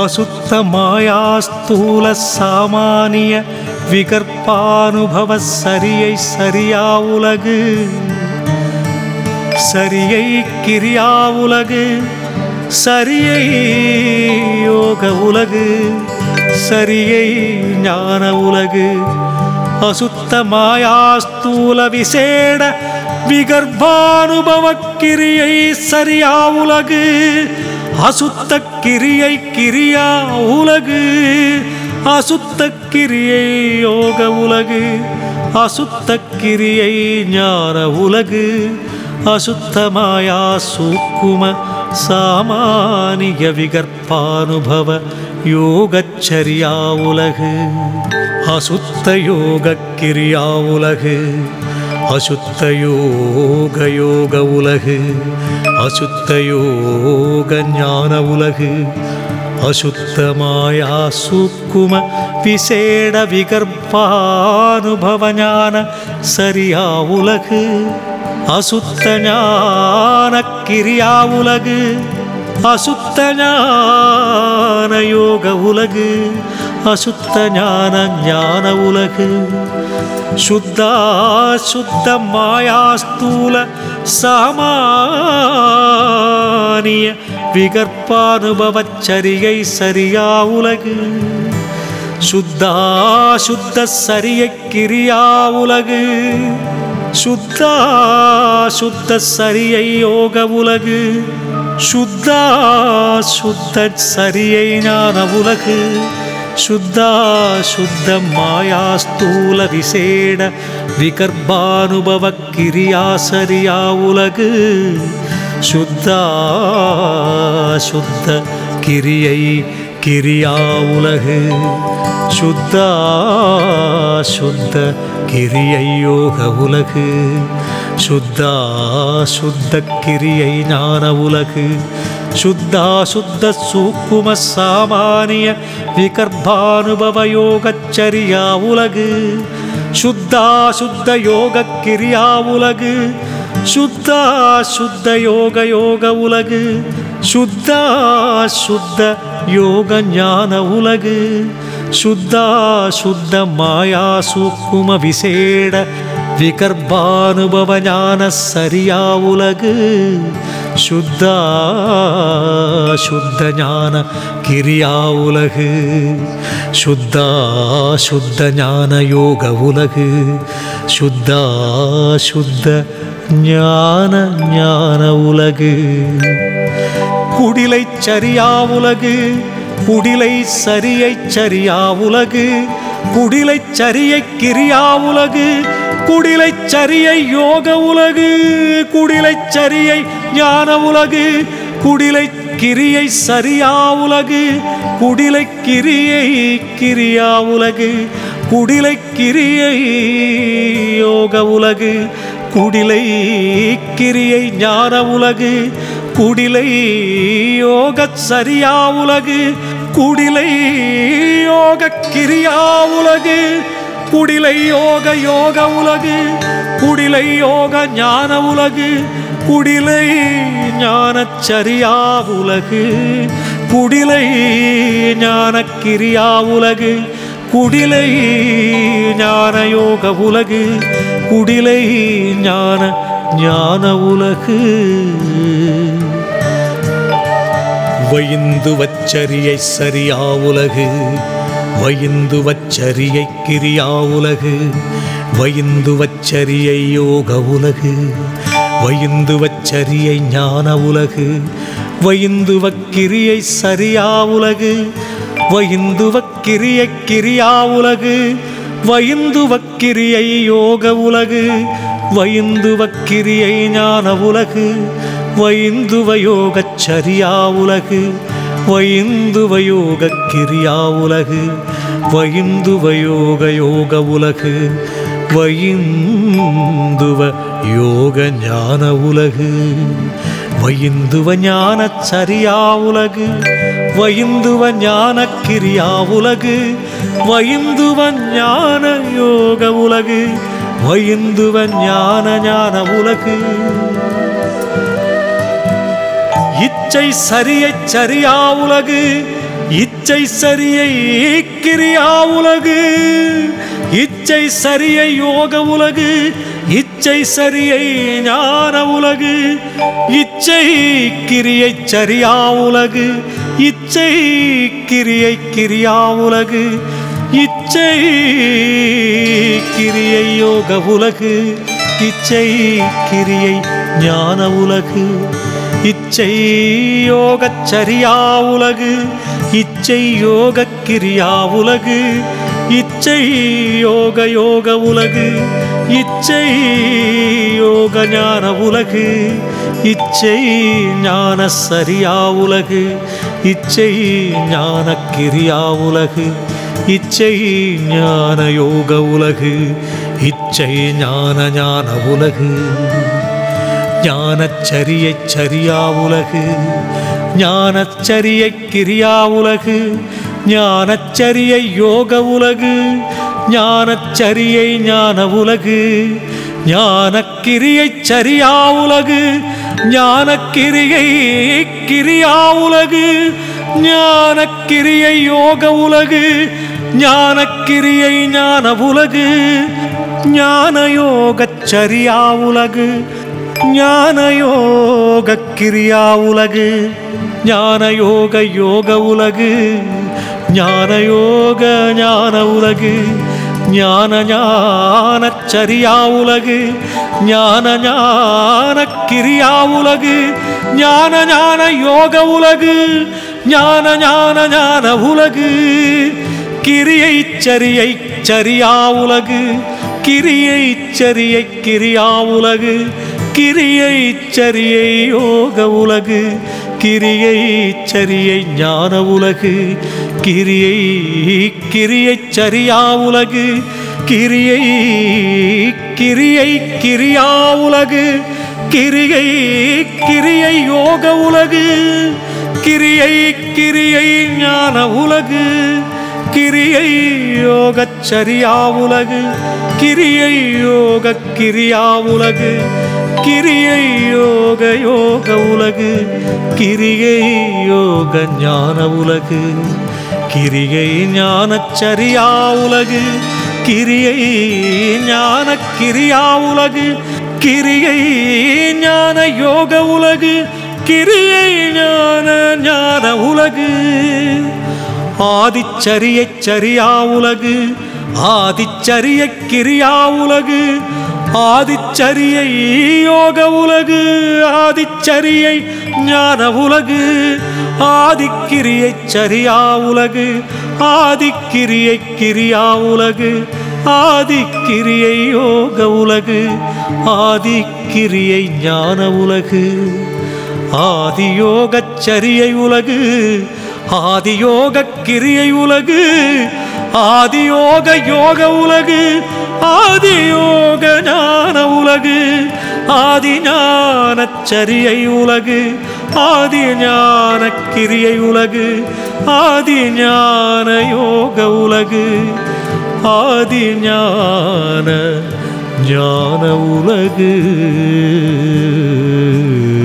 அசுத்த மாயாஸ்தூல சாமானிய விகற்பானுபவ சரியை சரியா உலகு சரியை கிரியா உலகு சரியை யோக உலகு சரியை ஞான உலகு அசுத்த மாயாஸ்தூல விசேட விகர்பானுபவ கிரியை சரியா உலகு அசுத்த கிரியை கிரியா உலகு அசுத்த கிரியை யோக உலகு அசுத்த கிரியை ஞான உலகு அசுத்தமாயா சூக்கும சாமானிய விகற்பானுபவ யோகச்சரியா உலகு அசுத்த யோக கிரியா உலகு அசுத்த யோக யோக உலகு அசுத்த யோக ஞான உலகு அசுத்தமாயா சூக்கும விசேட விகர்ப்பானுபவ ஞான சரியா உலகு அசுத்த ஞான கிரியா உலகு அசுத்த ஞான யோக உலகு அசுத்த ஞான ஞான உலகு சுத்தா சுத்த மாயாஸ்தூல சாமானிய விகற்பானுபவச்சரியை சரியா உலகு சுத்தா சுத்த சரிய கிரியா உலகு சுத்தா சுத்த சரியை யோக உலகு சுத்தா சுத்த சரியை ஞான உலகு சுத்தா சுத்த மாயா ஸ்தூல விசேட விகர்பானுபவ கிரியா சரியா உலகு சுத்தா சுத்த கிரியை கிரியா உலகு சுத்தா சுத்த கிரியை யோக உலகு சுத்தா சுத்த கிரியை ஞான உலகு சுத்தா சுத்த சூக்கும சாமானிய விகர்பானுபவ யோகச்சரியா உலகு சுத்தா சுத்த யோக கிரியா உலகு சுத்தா சுத்த யோக யோக உலகு சுத்தா சுத்த யோக ஞான உலகு சுத்தா சுத்த மாயா சூக்கும விசேட விகர்பானுபவ ஞான சரியா உலகு சுத்தா சுத்த ஞான கிரியா உலகு சுத்தா சுத்த ஞான யோக உலகு சுத்தா சுத்த ஞான ஞான உலகு குடிலை சரியா உலகு குடிலை சரியை சரியா உலகு குடிலை சரியை கிரியா உலகு குடிலை சரியை யோக உலகு குடிலை சரியை ஞான உலகு குடிலை கிரியை சரியா உலகு குடிலை கிரியை கிரியா உலகு குடிலை கிரியை யோக உலகு குடிலை கிரியை ஞான உலகு குடிலை யோக சரியா உலகு குடிலை யோக கிரியா உலகு குடிலை யோக யோக உலகு குடிலை யோக ஞான உலகு குடிலை ஞான சரியா உலகு குடிலை ஞான கிரியா உலகு குடிலை ஞான யோக உலகு குடிலை ஞான ஞான உலகு வயிந்து வச்சரியை சரியா உலகு வயிந்து வச்சரியை கிரியா உலகு வயிந்து வச்சரியை யோக உலகு வயிந்து வச்சரியை ஞான உலகு வயிந்து வக்கிரியை சரியா உலகு வயிந்து வக்கிரியை கிரியா உலகு வயிந்து வக்கிரியை யோக உலகு வயிந்து வக்கிரியை ஞான உலகு வைந்துவ யோகச் சரியா உலகு வைந்துவ யோக கிரியா உலகு வைந்துவ யோக யோக உலகு வைந்துவ யோக ஞான உலகு வைந்துவ ஞான சரியா உலகு வைந்துவ ஞான கிரியா உலகு வைந்துவ ஞான யோக உலகு வைந்துவ ஞான ஞான உலகு இச்சை சரியைச் சரியா உலகு இச்சை சரியை கிரியா உலகு இச்சை சரியை யோக உலகு இச்சை சரியை ஞான உலகு இச்சை கிரியை சரியா உலகு இச்சை கிரியை கிரியா உலகு இச்சை கிரியை யோக உலகு இச்சை கிரியை ஞான உலகு இச்சை யோகச் சரியா உலகு இச்சை யோக கிரியா உலகு இச்சை யோக யோக உலகு இச்சை யோக ஞான உலகு இச்சை ஞான சரியா உலகு இச்சை ஞான கிரியா உலகு இச்சை ஞான யோக உலகு இச்சை ஞான ஞான உலகு ஞானச்சரியை சரியா உலகு ஞானச்சரியை கிரியா உலகு ஞானச்சரியை யோக உலகு ஞானச்சரியை ஞான உலகு ஞானக்கிரியை சரியா உலகு ஞானக்கிரியை கிரியா உலகு ஞானக்கிரியை யோக உலகு ஞானக்கிரியை ஞான உலகு ஞான யோகச் சரியா உலகு ஞான யோக கிரியா உலகு ஞான யோக யோக உலகு ஞான யோக ஞான உலகு ஞான ஞான சரியா உலகு ஞான ஞான கிரியா உலகு ஞான ஞான யோக உலகு ஞான ஞான ஞான உலகு கிரியை சரியை சரியா உலகு கிரியை சரியை கிரியா உலகு கிரியை சரியை யோக உலகு கிரியை சரியை ஞான உலகு கிரியை கிரியை சரியா உலகு கிரியை கிரியை கிரியா உலகு கிரியை கிரியை யோக உலகு கிரியை கிரியை ஞான உலகு கிரியை யோகச் சரியா உலகு கிரியை யோக கிரியா உலகு கிரியை யோக யோக உலகு கிரியை யோக ஞான உலகு கிரியை ஞானச் சரியா உலகு கிரியை ஞான கிரியா உலகு கிரியை ஞான யோக உலகு கிரியை ஞான ஞான உலகு ஆதிச்சரிய சரியா உலகு ஆதிச்சரிய கிரியா உலகு ஆதிச்சரியை யோக உலகு ஆதிச்சரியை ஞான உலகு ஆதிக்கிரியை சரியா உலகு ஆதிக்கிரியை கிரியா உலகு ஆதிக்கிரியை யோக உலகு ஆதிக்கிரியை ஞான உலகு ஆதியோகச் சரியை உலகு ஆதியோக கிரியை உலகு ஆதியோக யோக உலகு ஆதியோக ஞான உலகு ஆதி ஞானச் சரியை உலகு ஆதி ஞான கிரியை உலகு ஆதி ஞான யோக உலகு ஆதி ஞான ஞான உலகு